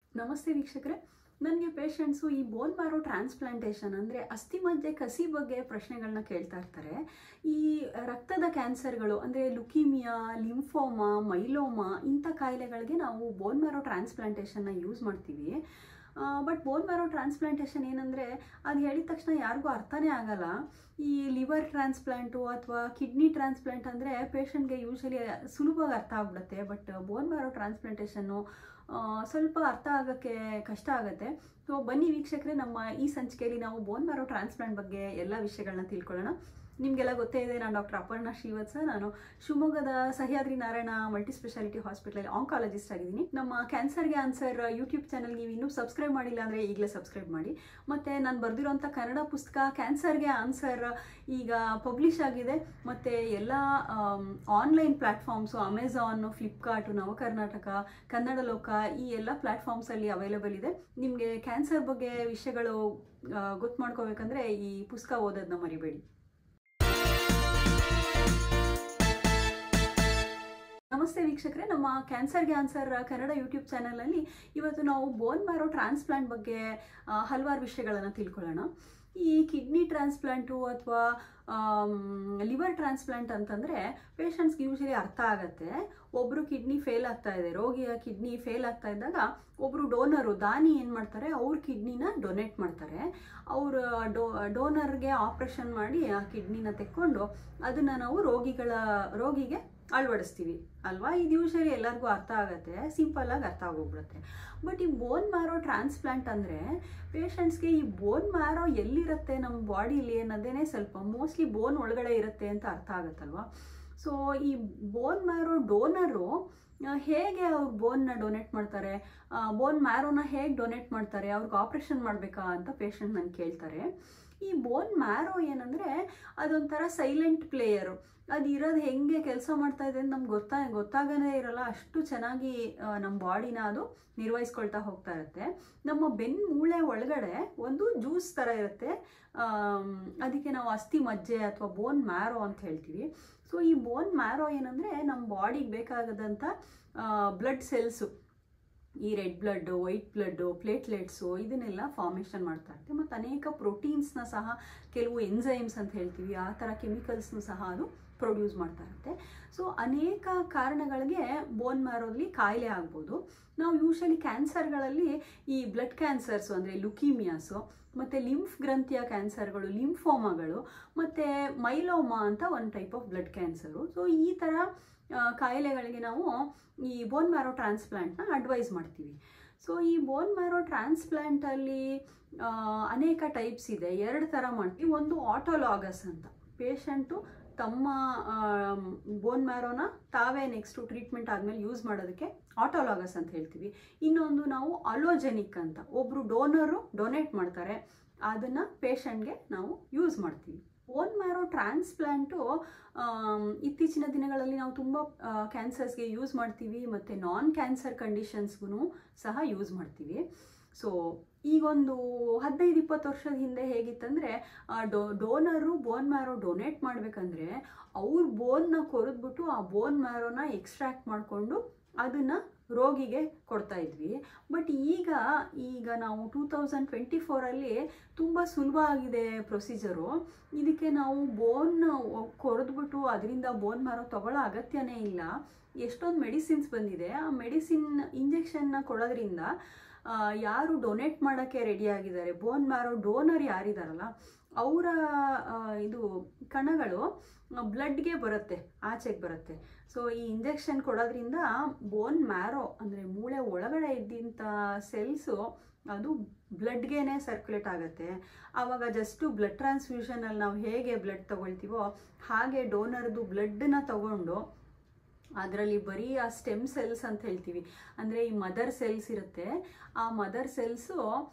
ನಮಸ್ತೆ ವೀಕ್ಷಕರೇ ನನಗೆ ಪೇಷಂಟ್ಸು ಈ ಬೋನ್ ಮ್ಯಾರೋ ಟ್ರಾನ್ಸ್ಪ್ಲಾಂಟೇಷನ್ ಅಂದರೆ ಅಸ್ಥಿಮಜ್ಜೆ ಕಸಿ ಬಗ್ಗೆ ಪ್ರಶ್ನೆಗಳನ್ನ ಕೇಳ್ತಾ ಇರ್ತಾರೆ ಈ ರಕ್ತದ ಕ್ಯಾನ್ಸರ್ಗಳು ಅಂದರೆ ಲುಕೀಮಿಯಾ ಲಿಂಫೋಮಾ ಮೈಲೋಮಾ ಇಂಥ ಕಾಯಿಲೆಗಳಿಗೆ ನಾವು ಬೋನ್ ಮ್ಯಾರೋ ಟ್ರಾನ್ಸ್ಪ್ಲಾಂಟೇಷನ್ನ ಯೂಸ್ ಮಾಡ್ತೀವಿ ಬಟ್ ಬೋನ್ ಮ್ಯಾರೋ ಟ್ರಾನ್ಸ್ಪ್ಲಾಂಟೇಷನ್ ಏನಂದರೆ ಅದು ಹೇಳಿದ ತಕ್ಷಣ ಯಾರಿಗೂ ಅರ್ಥನೇ ಆಗಲ್ಲ ಈ ಲಿವರ್ ಟ್ರಾನ್ಸ್ಪ್ಲಾಂಟು ಅಥವಾ ಕಿಡ್ನಿ ಟ್ರಾನ್ಸ್ಪ್ಲಾಂಟ್ ಅಂದರೆ ಪೇಷಂಟ್ಗೆ ಯೂಶಲಿ ಸುಲಭವಾಗಿ ಅರ್ಥ ಆಗ್ಬಿಡುತ್ತೆ ಬಟ್ ಬೋನ್ ಮ್ಯಾರೋ ಟ್ರಾನ್ಸ್ಪ್ಲಾಂಟೇಷನ್ನು ಸ್ವಲ್ಪ ಅರ್ಥ ಆಗೋಕ್ಕೆ ಕಷ್ಟ ಆಗುತ್ತೆ ಸೊ ಬನ್ನಿ ವೀಕ್ಷಕರೇ ನಮ್ಮ ಈ ಸಂಚಿಕೆಯಲ್ಲಿ ನಾವು ಬೋನ್ ಮ್ಯಾರೋ ಟ್ರಾನ್ಸ್ಪ್ಲಾಂಟ್ ಬಗ್ಗೆ ಎಲ್ಲ ವಿಷಯಗಳನ್ನ ತಿಳ್ಕೊಳ್ಳೋಣ ನಿಮಗೆಲ್ಲ ಗೊತ್ತೇ ಇದೆ ನಾನು ಡಾಕ್ಟರ್ ಅಪರ್ಣಾ ಶ್ರೀವತ್ಸ ನಾನು ಶಿವಮೊಗ್ಗದ ಸಹ್ಯಾದ್ರಿ ನಾರಾಯಣ ಮಲ್ಟಿ ಸ್ಪೆಷಾಲಿಟಿ ಹಾಸ್ಪಿಟಲಲ್ಲಿ ಆಂಕಾಲಜಿಸ್ಟ್ ಆಗಿದ್ದೀನಿ ನಮ್ಮ ಕ್ಯಾನ್ಸರ್ಗೆ ಆನ್ಸರ್ ಯೂಟ್ಯೂಬ್ ಚಾನಲ್ ನೀವು ಇನ್ನೂ ಸಬ್ಸ್ಕ್ರೈಬ್ ಮಾಡಿಲ್ಲ ಅಂದರೆ ಈಗಲೇ ಸಬ್ಸ್ಕ್ರೈಬ್ ಮಾಡಿ ಮತ್ತು ನಾನು ಬರೆದಿರೋಂಥ ಕನ್ನಡ ಪುಸ್ತಕ ಕ್ಯಾನ್ಸರ್ಗೆ ಆನ್ಸರ್ ಈಗ ಪಬ್ಲಿಷ್ ಆಗಿದೆ ಮತ್ತು ಎಲ್ಲ online platforms Amazon Flipkart Navakarnataka Kannada Loka ಈ ಎಲ್ಲ ಪ್ಲ್ಯಾಟ್ಫಾರ್ಮ್ಸಲ್ಲಿ ಅವೈಲೇಬಲ್ ಇದೆ ನಿಮಗೆ ಕ್ಯಾನ್ಸರ್ ಬಗ್ಗೆ ವಿಷಯಗಳು ಗೊತ್ತು ಮಾಡ್ಕೋಬೇಕಂದ್ರೆ ಈ ಪುಸ್ತಕ ಓದೋದನ್ನ ಮರಿಬೇಡಿ ನಮಸ್ತೆ ವೀಕ್ಷಕರೇ ನಮ್ಮ ಕ್ಯಾನ್ಸರ್ಗೆ ಆನ್ಸರ್ ಕನ್ನಡ ಯೂಟ್ಯೂಬ್ ಚಾನಲಲ್ಲಿ ಇವತ್ತು ನಾವು ಬೋನ್ ಮ್ಯಾರೋ ಟ್ರಾನ್ಸ್ಪ್ಲಾಂಟ್ ಬಗ್ಗೆ ಹಲವಾರು ವಿಷಯಗಳನ್ನು ತಿಳ್ಕೊಳ್ಳೋಣ ಈ ಕಿಡ್ನಿ ಟ್ರಾನ್ಸ್ಪ್ಲಾಂಟು ಅಥವಾ ಲಿವರ್ ಟ್ರಾನ್ಸ್ಪ್ಲಾಂಟ್ ಅಂತಂದರೆ ಪೇಷಂಟ್ಸ್ಗೆ ಯೂಶಲಿ ಅರ್ಥ ಆಗುತ್ತೆ ಒಬ್ಬರು ಕಿಡ್ನಿ ಫೇಲ್ ಆಗ್ತಾ ಇದೆ ರೋಗಿಯ ಕಿಡ್ನಿ ಫೇಲ್ ಆಗ್ತಾ ಇದ್ದಾಗ ಒಬ್ಬರು ಡೋನರು ದಾನಿ ಏನು ಮಾಡ್ತಾರೆ ಅವ್ರ ಕಿಡ್ನಿನ ಡೊನೇಟ್ ಮಾಡ್ತಾರೆ ಅವರು ಡೋ ಡೋನರ್ಗೆ ಆಪ್ರೇಷನ್ ಮಾಡಿ ಆ ಕಿಡ್ನಿನ ತೆಕ್ಕೊಂಡು ಅದನ್ನು ನಾವು ರೋಗಿಗಳ ರೋಗಿಗೆ ಅಳವಡಿಸ್ತೀವಿ ಅಲ್ವಾ ಇದು ಯೂಶಲಿ ಎಲ್ಲರಿಗೂ ಅರ್ಥ ಆಗುತ್ತೆ ಸಿಂಪಲ್ಲಾಗಿ ಅರ್ಥ ಆಗೋಗ್ಬಿಡುತ್ತೆ ಬಟ್ ಈ ಬೋನ್ ಮ್ಯಾರೋ ಟ್ರಾನ್ಸ್ಪ್ಲಾಂಟ್ ಅಂದರೆ ಪೇಷಂಟ್ಸ್ಗೆ ಈ ಬೋನ್ ಮ್ಯಾರೋ ಎಲ್ಲಿರುತ್ತೆ ನಮ್ಮ ಬಾಡಿಲಿ ಅನ್ನೋದೇ ಸ್ವಲ್ಪ ಮೋಸ್ಟ್ಲಿ ಬೋನ್ ಒಳಗಡೆ ಇರುತ್ತೆ ಅಂತ ಅರ್ಥ ಆಗುತ್ತಲ್ವಾ ಸೊ ಈ ಬೋನ್ ಮ್ಯಾರೋ ಡೋನರು ಹೇಗೆ ಅವ್ರು ಬೋನ್ನ ಡೊನೇಟ್ ಮಾಡ್ತಾರೆ ಬೋನ್ ಮ್ಯಾರೋನ ಹೇಗೆ ಡೊನೇಟ್ ಮಾಡ್ತಾರೆ ಅವ್ರಿಗೆ ಆಪ್ರೇಷನ್ ಮಾಡಬೇಕಾ ಅಂತ ಪೇಷಂಟ್ ನನಗೆ ಕೇಳ್ತಾರೆ ಈ ಬೋನ್ ಮ್ಯಾರೋ ಏನಂದರೆ ಅದೊಂಥರ ಸೈಲೆಂಟ್ ಪ್ಲೇಯರು ಅದು ಇರೋದು ಹೆಂಗೆ ಕೆಲಸ ಮಾಡ್ತಾ ಇದೆ ಅಂತ ನಮ್ಗೆ ಗೊತ್ತಾ ಗೊತ್ತಾಗದೇ ಇರಲ್ಲ ಅಷ್ಟು ಚೆನ್ನಾಗಿ ನಮ್ಮ ಬಾಡಿನ ಅದು ನಿರ್ವಹಿಸ್ಕೊಳ್ತಾ ಹೋಗ್ತಾ ಇರುತ್ತೆ ನಮ್ಮ ಬೆನ್ನು ಮೂಳೆ ಒಳಗಡೆ ಒಂದು ಜ್ಯೂಸ್ ಥರ ಇರುತ್ತೆ ಅದಕ್ಕೆ ನಾವು ಅಸ್ಥಿ ಮಜ್ಜೆ ಅಥವಾ ಬೋನ್ ಮ್ಯಾರೋ ಅಂತ ಹೇಳ್ತೀವಿ ಸೊ ಈ ಬೋನ್ ಮ್ಯಾರೋ ಏನಂದರೆ ನಮ್ಮ ಬಾಡಿಗೆ ಬೇಕಾಗದಂಥ ಬ್ಲಡ್ ಸೆಲ್ಸು ಈ red blood white blood platelets ಇದನ್ನೆಲ್ಲ ಫಾರ್ಮೇಷನ್ ಮಾಡ್ತಾ ಇರುತ್ತೆ ಮತ್ತು ಅನೇಕ ಪ್ರೋಟೀನ್ಸ್ನ ಸಹ ಕೆಲವು ಎನ್ಸೈಮ್ಸ್ ಅಂತ ಹೇಳ್ತೀವಿ ಆ ಥರ ಕೆಮಿಕಲ್ಸ್ನು ಸಹ ಅದು ಪ್ರೊಡ್ಯೂಸ್ ಮಾಡ್ತಾ ಇರುತ್ತೆ ಸೊ ಅನೇಕ ಕಾರಣಗಳಿಗೆ ಬೋನ್ ಮ್ಯಾರೋಲಿ ಕಾಯಿಲೆ ಆಗ್ಬೋದು ನಾವು ಯೂಶಲಿ ಕ್ಯಾನ್ಸರ್ಗಳಲ್ಲಿ ಈ ಬ್ಲಡ್ ಕ್ಯಾನ್ಸರ್ಸು ಅಂದರೆ ಲುಕೀಮಿಯಾಸು ಮತ್ತು ಲಿಂಫ್ ಗ್ರಂಥಿಯ ಕ್ಯಾನ್ಸರ್ಗಳು ಲಿಂಫೋಮಾಗಳು ಮತ್ತು ಮೈಲೋಮಾ ಅಂತ ಒಂದು type of blood cancer so ಈ ಥರ ಕಾಯಿಲೆಗಳಿಗೆ ನಾವು ಈ ಬೋನ್ ಮ್ಯಾರೋ ಟ್ರಾನ್ಸ್ಪ್ಲಾಂಟ್ನ ಅಡ್ವೈಸ್ ಮಾಡ್ತೀವಿ ಸೊ ಈ ಬೋನ್ ಮ್ಯಾರೋ ಟ್ರಾನ್ಸ್ಪ್ಲಾಂಟಲ್ಲಿ ಅನೇಕ ಟೈಪ್ಸ್ ಇದೆ ಎರಡು ಥರ ಮಾಡ್ತೀವಿ ಒಂದು ಆಟೋಲಾಗಸ್ ಅಂತ ಪೇಷಂಟು ತಮ್ಮ ಬೋನ್ ಮ್ಯಾರೋನ ತಾವೇ ನೆಕ್ಸ್ಟು ಟ್ರೀಟ್ಮೆಂಟ್ ಆದಮೇಲೆ ಯೂಸ್ ಮಾಡೋದಕ್ಕೆ ಆಟೋಲಾಗಸ್ ಅಂತ ಹೇಳ್ತೀವಿ ಇನ್ನೊಂದು ನಾವು ಅಲೋಜೆನಿಕ್ ಅಂತ ಒಬ್ಬರು ಡೋನರು ಡೊನೇಟ್ ಮಾಡ್ತಾರೆ ಅದನ್ನು ಪೇಷಂಟ್ಗೆ ನಾವು ಯೂಸ್ ಮಾಡ್ತೀವಿ ಬೋನ್ ಮ್ಯಾರೋ ಟ್ರಾನ್ಸ್ಪ್ಲಾಂಟು ಇತ್ತೀಚಿನ ದಿನಗಳಲ್ಲಿ ನಾವು ತುಂಬ ಕ್ಯಾನ್ಸರ್ಸ್ಗೆ ಯೂಸ್ ಮಾಡ್ತೀವಿ ಮತ್ತು ನಾನ್ ಕ್ಯಾನ್ಸರ್ ಕಂಡೀಷನ್ಸ್ಗೂ ಸಹ ಯೂಸ್ ಮಾಡ್ತೀವಿ ಸೊ ಈಗೊಂದು ಹದಿನೈದು ಇಪ್ಪತ್ತು ವರ್ಷದ ಹಿಂದೆ ಹೇಗಿತ್ತಂದರೆ ಡೋ ಡೋನರು ಬೋನ್ ಮ್ಯಾರೋ ಡೊನೇಟ್ ಮಾಡಬೇಕಂದ್ರೆ ಅವ್ರ ಬೋನ್ನ ಕೊರೆದ್ಬಿಟ್ಟು ಆ ಬೋನ್ ಮ್ಯಾರೋನ ಎಕ್ಸ್ಟ್ರಾಕ್ಟ್ ಮಾಡಿಕೊಂಡು ಅದನ್ನು ರೋಗಿಗೆ ಕೊಡ್ತಾ ಇದ್ವಿ ಬಟ್ ಈಗ ಈಗ ನಾವು ಟೂ ತೌಸಂಡ್ ಟ್ವೆಂಟಿ ಫೋರಲ್ಲಿ ತುಂಬ ಸುಲಭ ಆಗಿದೆ ಪ್ರೊಸೀಜರು ಇದಕ್ಕೆ ನಾವು ಬೋನ್ ಕೊರೆದ್ಬಿಟ್ಟು ಅದರಿಂದ ಬೋನ್ ಮಾರೋ ತಗೊಳ್ಳೋ ಅಗತ್ಯನೇ ಇಲ್ಲ ಎಷ್ಟೊಂದು ಮೆಡಿಸಿನ್ಸ್ ಬಂದಿದೆ ಆ ಮೆಡಿಸಿನ್ ಇಂಜೆಕ್ಷನ್ನ ಕೊಡೋದ್ರಿಂದ ಯಾರು ಡೊನೇಟ್ ಮಾಡೋಕ್ಕೆ ರೆಡಿ ಆಗಿದ್ದಾರೆ ಬೋನ್ ಮ್ಯಾರೋ ಡೋನರ್ ಯಾರಿದಾರಲ್ಲ ಅವರ ಇದು ಕಣಗಳು ಬ್ಲಡ್ಗೆ ಬರುತ್ತೆ ಆಚೆಗೆ ಬರುತ್ತೆ ಸೊ ಈ ಇಂಜೆಕ್ಷನ್ ಕೊಡೋದ್ರಿಂದ ಬೋನ್ ಮ್ಯಾರೋ ಅಂದರೆ ಮೂಳೆ ಒಳಗಡೆ ಇದ್ದಂಥ ಸೆಲ್ಸು ಅದು ಬ್ಲಡ್ಗೇನೆ ಸರ್ಕ್ಯುಲೇಟ್ ಆಗುತ್ತೆ ಆವಾಗ ಜಸ್ಟು ಬ್ಲಡ್ ಟ್ರಾನ್ಸ್ಫ್ಯೂಷನಲ್ಲಿ ನಾವು ಹೇಗೆ ಬ್ಲಡ್ ತೊಗೊಳ್ತೀವೋ ಹಾಗೆ ಡೋನರ್ದು ಬ್ಲಡ್ನ ತಗೊಂಡು ಅದರಲ್ಲಿ ಬರೀ ಆ ಸ್ಟೆಮ್ ಸೆಲ್ಸ್ ಅಂತ ಹೇಳ್ತೀವಿ ಅಂದರೆ ಈ ಮದರ್ ಸೆಲ್ಸ್ ಇರುತ್ತೆ ಆ ಮದರ್ ಸೆಲ್ಸು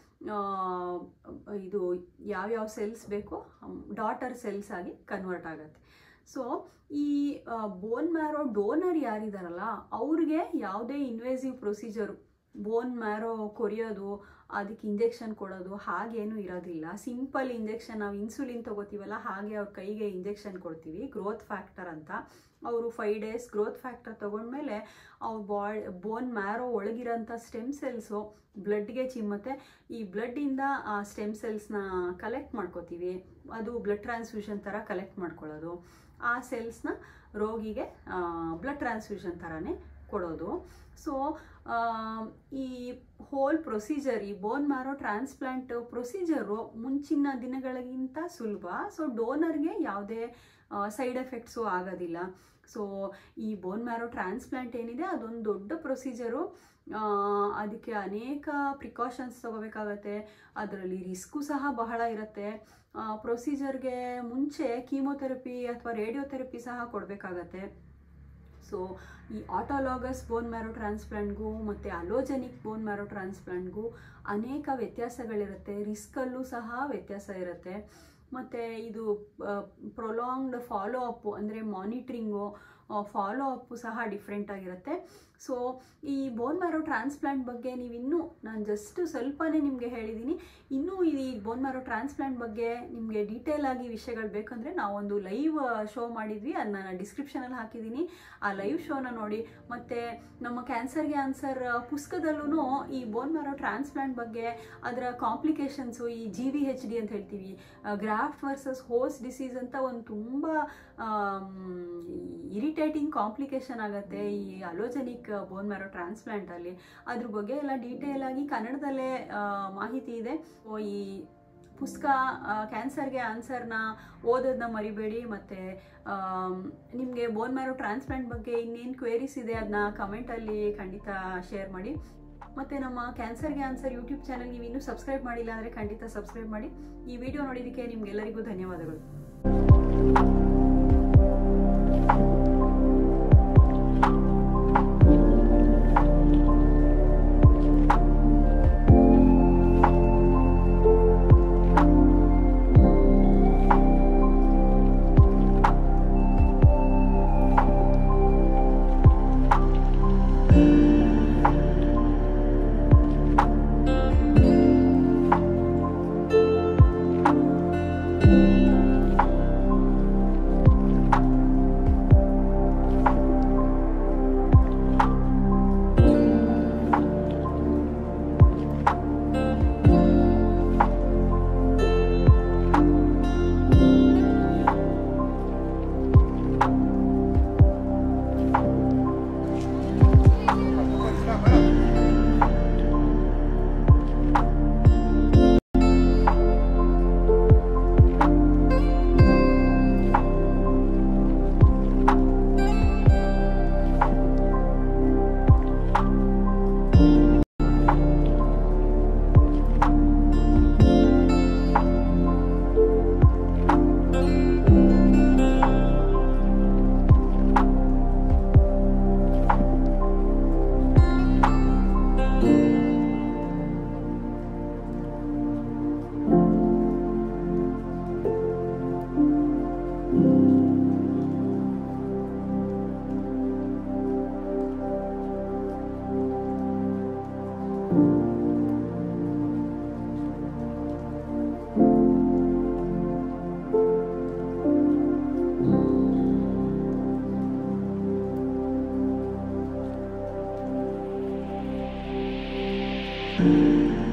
ಇದು ಯಾವ್ಯಾವ ಸೆಲ್ಸ್ ಬೇಕೋ ಡಾಟರ್ ಸೆಲ್ಸ್ ಆಗಿ ಕನ್ವರ್ಟ್ ಆಗುತ್ತೆ ಸೊ ಈ ಬೋನ್ ಮ್ಯಾರೋ ಡೋನರ್ ಯಾರಿದಾರಲ್ಲ ಅವ್ರಿಗೆ ಯಾವುದೇ ಇನ್ವೇಸಿವ್ ಪ್ರೊಸೀಜರು ಬೋನ್ ಮ್ಯಾರೋ ಕೊರಿಯೋದು ಅದಕ್ಕೆ ಇಂಜೆಕ್ಷನ್ ಕೊಡೋದು ಹಾಗೇನೂ ಇರೋದಿಲ್ಲ ಸಿಂಪಲ್ ಇಂಜೆಕ್ಷನ್ ನಾವು ಇನ್ಸುಲಿನ್ ತೊಗೋತೀವಲ್ಲ ಹಾಗೆ ಅವ್ರ ಕೈಗೆ ಇಂಜೆಕ್ಷನ್ ಕೊಡ್ತೀವಿ ಗ್ರೋತ್ ಫ್ಯಾಕ್ಟರ್ ಅಂತ ಅವರು ಫೈವ್ ಡೇಸ್ ಗ್ರೋತ್ ಫ್ಯಾಕ್ಟರ್ ತೊಗೊಂಡ್ಮೇಲೆ ಅವ್ರ ಬಾಡ್ ಬೋನ್ ಮ್ಯಾರೋ ಒಳಗಿರೋಂಥ ಸ್ಟೆಮ್ ಸೆಲ್ಸು ಬ್ಲಡ್ಗೆ ಚಿಮ್ಮತ್ತೆ ಈ ಬ್ಲಡ್ಡಿಂದ ಆ ಸ್ಟೆಮ್ ಸೆಲ್ಸ್ನ ಕಲೆಕ್ಟ್ ಮಾಡ್ಕೋತೀವಿ ಅದು ಬ್ಲಡ್ ಟ್ರಾನ್ಸ್ಫ್ಯೂಷನ್ ಥರ ಕಲೆಕ್ಟ್ ಮಾಡ್ಕೊಳ್ಳೋದು ಆ ಸೆಲ್ಸ್ನ ರೋಗಿಗೆ ಬ್ಲಡ್ ಟ್ರಾನ್ಸ್ಫ್ಯೂಷನ್ ಥರನೇ ಕೊಡೋದು ಸೊ ಈ ಹೋಲ್ ಪ್ರೊಸೀಜರ್ ಈ ಬೋನ್ ಮ್ಯಾರೋ ಟ್ರಾನ್ಸ್ಪ್ಲಾಂಟ್ ಪ್ರೊಸೀಜರು ಮುಂಚಿನ ದಿನಗಳಿಗಿಂತ ಸುಲಭ ಸೊ ಡೋನರ್ಗೆ ಯಾವುದೇ ಸೈಡ್ ಎಫೆಕ್ಟ್ಸು ಆಗೋದಿಲ್ಲ ಸೊ ಈ ಬೋನ್ ಮ್ಯಾರೋ ಟ್ರಾನ್ಸ್ಪ್ಲಾಂಟ್ ಏನಿದೆ ಅದೊಂದು ದೊಡ್ಡ ಪ್ರೊಸೀಜರು ಅದಕ್ಕೆ ಅನೇಕ ಪ್ರಿಕಾಷನ್ಸ್ ತಗೋಬೇಕಾಗತ್ತೆ ಅದರಲ್ಲಿ ರಿಸ್ಕು ಸಹ ಬಹಳ ಇರುತ್ತೆ ಪ್ರೊಸೀಜರ್ಗೆ ಮುಂಚೆ ಕೀಮೊಥೆರಪಿ ಅಥವಾ ರೇಡಿಯೋಥೆರಪಿ ಸಹ ಕೊಡಬೇಕಾಗತ್ತೆ ಸೊ ಈ ಆಟೋಲಾಗಸ್ ಬೋನ್ ಮ್ಯಾರೋ ಟ್ರಾನ್ಸ್ಪ್ಲಾಂಟ್ಗೂ ಮತ್ತು ಅಲೋಜೆನಿಕ್ ಬೋನ್ ಮ್ಯಾರೋ ಟ್ರಾನ್ಸ್ಪ್ಲಾಂಟ್ಗೂ ಅನೇಕ ವ್ಯತ್ಯಾಸಗಳಿರುತ್ತೆ ರಿಸ್ಕಲ್ಲೂ ಸಹ ವ್ಯತ್ಯಾಸ ಇರುತ್ತೆ ಮತ್ತು ಇದು ಪ್ರೊಲಾಂಗ್ಡ್ ಫಾಲೋ ಅಪ್ಪು ಅಂದರೆ ಮಾನಿಟ್ರಿಂಗು ಫಾಲೋ ಅಪ್ಪು ಸಹ ಡಿಫ್ರೆಂಟ್ ಆಗಿರುತ್ತೆ ಸೊ ಈ ಬೋನ್ ಮ್ಯಾರೋ ಟ್ರಾನ್ಸ್ಪ್ಲಾಂಟ್ ಬಗ್ಗೆ ನೀವು ಇನ್ನೂ ನಾನು ಜಸ್ಟ್ ಸ್ವಲ್ಪನೇ ನಿಮಗೆ ಹೇಳಿದ್ದೀನಿ ಇನ್ನೂ ಈ ಬೋನ್ ಮ್ಯಾರೋ ಟ್ರಾನ್ಸ್ಪ್ಲಾಂಟ್ ಬಗ್ಗೆ ನಿಮಗೆ ಡೀಟೇಲ್ ಆಗಿ ವಿಷಯಗಳು ಬೇಕಂದರೆ ನಾವೊಂದು ಲೈವ್ ಶೋ ಮಾಡಿದ್ವಿ ಅದನ್ನ ನಾನು ಡಿಸ್ಕ್ರಿಪ್ಷನಲ್ಲಿ ಹಾಕಿದ್ದೀನಿ ಆ ಲೈವ್ ಶೋನ ನೋಡಿ ಮತ್ತು ನಮ್ಮ ಕ್ಯಾನ್ಸರ್ಗೆ ಆನ್ಸರ್ ಪುಸ್ತಕದಲ್ಲೂ ಈ ಬೋನ್ ಮ್ಯಾರೋ ಟ್ರಾನ್ಸ್ಪ್ಲಾಂಟ್ ಬಗ್ಗೆ ಅದರ ಕಾಂಪ್ಲಿಕೇಶನ್ಸು ಈ ಜಿ ವಿ ಹೆಚ್ ಡಿ ಅಂತ ಹೇಳ್ತೀವಿ ಗ್ರಾಫ್ಟ್ ವರ್ಸಸ್ ಹೋಸ್ ಡಿಸೀಸ್ ಅಂತ ಒಂದು ತುಂಬ ಇರಿಟೇಟಿಂಗ್ ಕಾಂಪ್ಲಿಕೇಶನ್ ಆಗುತ್ತೆ ಈ ಅಲೋಜೆನಿಕ್ ಬೋನ್ ಮ್ಯಾರೋ ಟ್ರಾನ್ಸ್ಪ್ಲಾಂಟಲ್ಲಿ ಅದ್ರ ಬಗ್ಗೆ ಎಲ್ಲ ಡೀಟೇಲ್ ಆಗಿ ಕನ್ನಡದಲ್ಲೇ ಮಾಹಿತಿ ಇದೆ ಈ ಪುಸ್ತಕ ಕ್ಯಾನ್ಸರ್ಗೆ ಆನ್ಸರ್ನ ಓದೋದನ್ನ ಮರಿಬೇಡಿ ಮತ್ತು ನಿಮಗೆ ಬೋನ್ ಮ್ಯಾರೋ ಟ್ರಾನ್ಸ್ಪ್ಲಾಂಟ್ ಬಗ್ಗೆ ಇನ್ನೇನು ಕ್ವೇರೀಸ್ ಇದೆ ಅದನ್ನ ಕಮೆಂಟಲ್ಲಿ ಖಂಡಿತ ಶೇರ್ ಮಾಡಿ ಮತ್ತು ನಮ್ಮ ಕ್ಯಾನ್ಸರ್ಗೆ ಆನ್ಸರ್ ಯೂಟ್ಯೂಬ್ ಚಾನಲ್ ನೀವು ಇನ್ನೂ ಸಬ್ಸ್ಕ್ರೈಬ್ ಮಾಡಿಲ್ಲ ಅಂದರೆ ಖಂಡಿತ ಸಬ್ಸ್ಕ್ರೈಬ್ ಮಾಡಿ ಈ ವಿಡಿಯೋ ನೋಡಿದ್ದಕ್ಕೆ ನಿಮಗೆಲ್ಲರಿಗೂ ಧನ್ಯವಾದಗಳು thank you